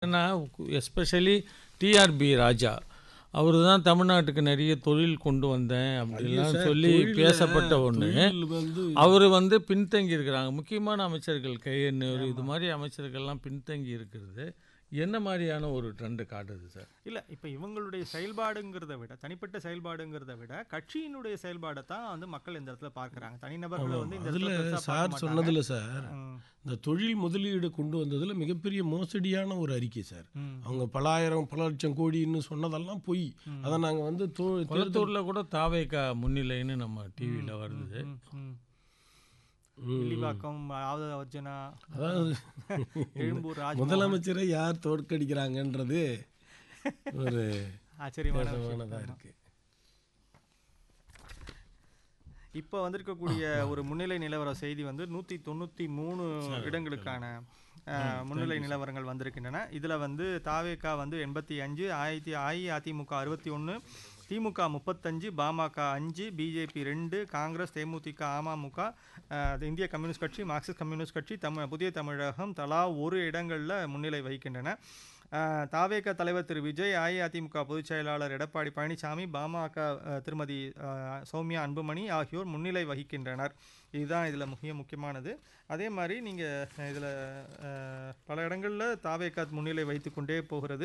என்னன்னா especially TRP ராஜா அவர் தான் தமிழ்நாட்டுக்கு நிறைய தொழில் கொண்டு வந்தேன் அப்படிலாம் சொல்லி பேசப்பட்ட ஒன்று தொழில் வந்து அவர் வந்து பின்தங்கி இருக்கிறாங்க முக்கியமான அமைச்சர்கள் கையெண்ணூர் இது மாதிரி அமைச்சர்கள்லாம் பின்தங்கி இருக்கிறது என்ன மாதிரியான ஒரு ட்ரெண்டு காட்டுது சார் இல்லை இப்போ இவங்களுடைய செயல்பாடுங்கிறத விட தனிப்பட்ட செயல்பாடுங்கிறத விட கட்சியினுடைய செயல்பாடை தான் வந்து மக்கள் இந்த இடத்துல பார்க்குறாங்க தனிநபர்களை வந்து இந்த அதில் இடத்துல பெருசா பார்க்க சார் மாட்டாங்க. சொன்னதில் சார் ம், இந்த தொழில் முதலீடு கொண்டு வந்ததில் மிகப்பெரிய மோசடியான ஒரு அறிக்கை சார் ம். அவங்க பல ஆயிரம் பல லட்சம் கோடின்னு சொன்னதெல்லாம் பொய் அதை நாங்கள் வந்து தோ- தேர்தல் கொளத்தூரில் கூட தாவேக்கா முன்னிலைன்னு நம்ம டிவியில் வருது ம், ம். வில்லிவாக்கம் ஆவத அர்ஜுனா அதாவது எழும்பூர் ராஜ் முதலமைச்சரை யார் தோற்கடிக்கிறாங்கன்றது ஒரு ஆச்சரியமான விஷயம். விசேஷமானதாக இருக்கு இப்போ வந்திருக்கக்கூடிய ஒரு முன்னிலை நிலவர செய்தி வந்து நூற்றி தொண்ணூற்றி மூணு இடங்களுக்கான அஹ், முன்னிலை நிலவரங்கள் வந்திருக்கின்றன இதில் வந்து தாவேகா வந்து எண்பத்தி அஞ்சு ஆயிரத்தி அஇஅதிமுக அறுபத்தி ஒன்று திமுக முப்பத்தஞ்சு பாமக அஞ்சு பிஜேபி ரெண்டு காங்கிரஸ் தேமுதிக அமமுக அஹ், இந்திய கம்யூனிஸ்ட் கட்சி மார்க்சிஸ்ட் கம்யூனிஸ்ட் கட்சி தமிழ் புதிய தமிழகம் தலா ஒரு இடங்களில் முன்னிலை வகிக்கின்றன அஹ், தாவேக தலைவர் திரு விஜய் அஇஅதிமுக பொதுச் செயலாளர் எடப்பாடி பழனிசாமி பாமக அஹ், திருமதி அஹ், சௌமியா அன்புமணி ஆகியோர் முன்னிலை வகிக்கின்றனர் இதுதான் இதில் மிக முக்கியமானது அதே மாதிரி நீங்கள் இதில் பல இடங்களில் தாவேக முன்னிலை வைத்து கொண்டே போகிறது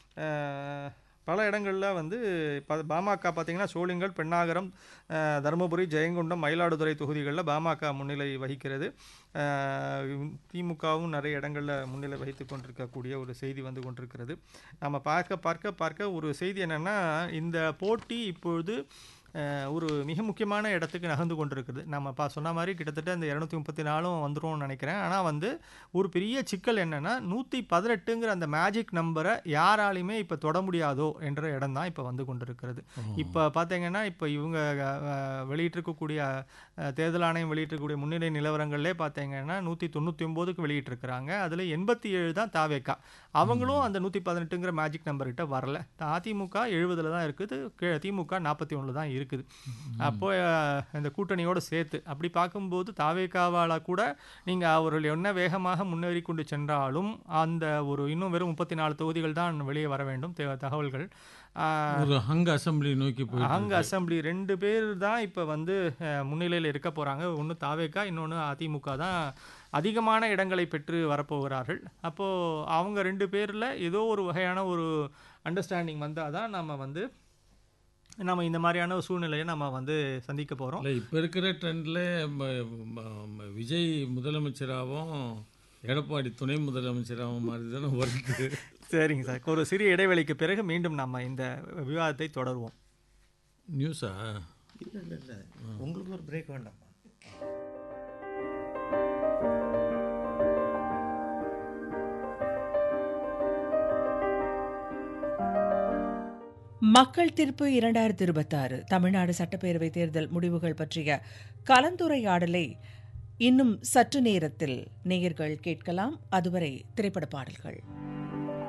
அஹ், பல இடங்களில் வந்து ப பாமக பார்த்தீங்கன்னா சோளிங்கல் பெண்ணாகரம் அஹ், தருமபுரி ஜெயங்கொண்டம் மயிலாடுதுறை தொகுதிகளில் பாமக முன்னிலை வகிக்கிறது அஹ், திமுகவும் நிறைய இடங்களில் முன்னிலை வகித்து கொண்டிருக்கக்கூடிய ஒரு செய்தி வந்து கொண்டிருக்கிறது நம்ம பார்க்க பார்க்க பார்க்க ஒரு செய்தி என்னென்னா இந்த போட்டி இப்பொழுது அஹ், ஒரு மிக முக்கியமான இடத்துக்கு நகர்ந்து கொண்டிருக்குது நம்ம பா சொன்ன மாதிரி கிட்டத்தட்ட இந்த இரநூத்தி முப்பத்தி நாலும் வந்துரும்னு நினைக்கிறேன் ஆனால் வந்து ஒரு பெரிய சிக்கல் என்னென்னா நூற்றி பதினெட்டுங்கிற அந்த மேஜிக் நம்பரை யாராலையுமே இப்போ தொட முடியாதோ என்ற இடம் தான் இப்போ வந்து கொண்டிருக்கிறது இப்போ பார்த்தீங்கன்னா இப்போ இவங்க அஹ், வெளியிட்டிருக்கக்கூடிய அஹ், தேர்தல் ஆணையம் வெளியிட்டிருக்கக்கூடிய முன்னிலை நிலவரங்கள்லே பார்த்தீங்கன்னா நூற்றி தொண்ணூற்றி ஒம்போதுக்கு வெளியிட்டிருக்கிறாங்க அதில் எண்பத்தி ஏழு தான் தாவேக்கா அவங்களும் அந்த நூற்றி பதினெட்டுங்கிற மேஜிக் நம்பர்கிட்ட வரல அதிமுக எழுபதில் தான் இருக்குது கீழே திமுக நாற்பத்தி ஒன்றில் தான் இருக்குது அப்போ அஹ், இந்த கூட்டணியோடு சேர்த்து அப்படி பார்க்கும்போது தாவேக்காவால் கூட நீங்கள் அவர்கள் என்ன வேகமாக முன்னேறி கொண்டு சென்றாலும் அந்த ஒரு இன்னும் வெறும் முப்பத்தி நாலு தொகுதிகள் தான் வெளியே வர வேண்டும் தே- தகவல்கள் அஹ், ஒரு ஹங் அசம்பிளி நோக்கி போயிட்டு அங்க அசெம்பிளி ரெண்டு பேர் தான் இப்போ வந்து முன்னிலையில் இருக்க போகிறாங்க ஒன்று தாவேக்கா இன்னொன்று அதிமுக தான் அதிகமான இடங்களை பெற்று வரப்போகிறார்கள் அப்போது அவங்க ரெண்டு பேரில் ஏதோ ஒரு வகையான ஒரு அண்டர்ஸ்டாண்டிங் வந்தால் தான் நம்ம வந்து நம்ம இந்த மாதிரியான ஒரு சூழ்நிலையை நம்ம வந்து சந்திக்க போகிறோம் இல்லை இப்போ இருக்கிற ட்ரெண்டில் விஜய் முதலமைச்சராகவும் எடப்பாடி துணை முதலமைச்சராகவும் மாதிரி தானே வருது சரிங்க சார் ஒரு சிறிய இடைவெளிக்கு பிறகு மீண்டும் நம்ம இந்த விவாதத்தை தொடருவோம் நியூஸா இல்லை இல்லை இல்லை உங்களுக்கு ஒரு பிரேக் வேண்டாமா மக்கள் தீர்ப்பு இரண்டாயிரத்தி இருபத்தாறு தமிழ்நாடு சட்டப்பேரவை தேர்தல் முடிவுகள் பற்றிய கலந்துரையாடலை இன்னும் சற்று நேரத்தில் நேயர்கள் கேட்கலாம் அதுவரை திரைப்பட பாடல்கள்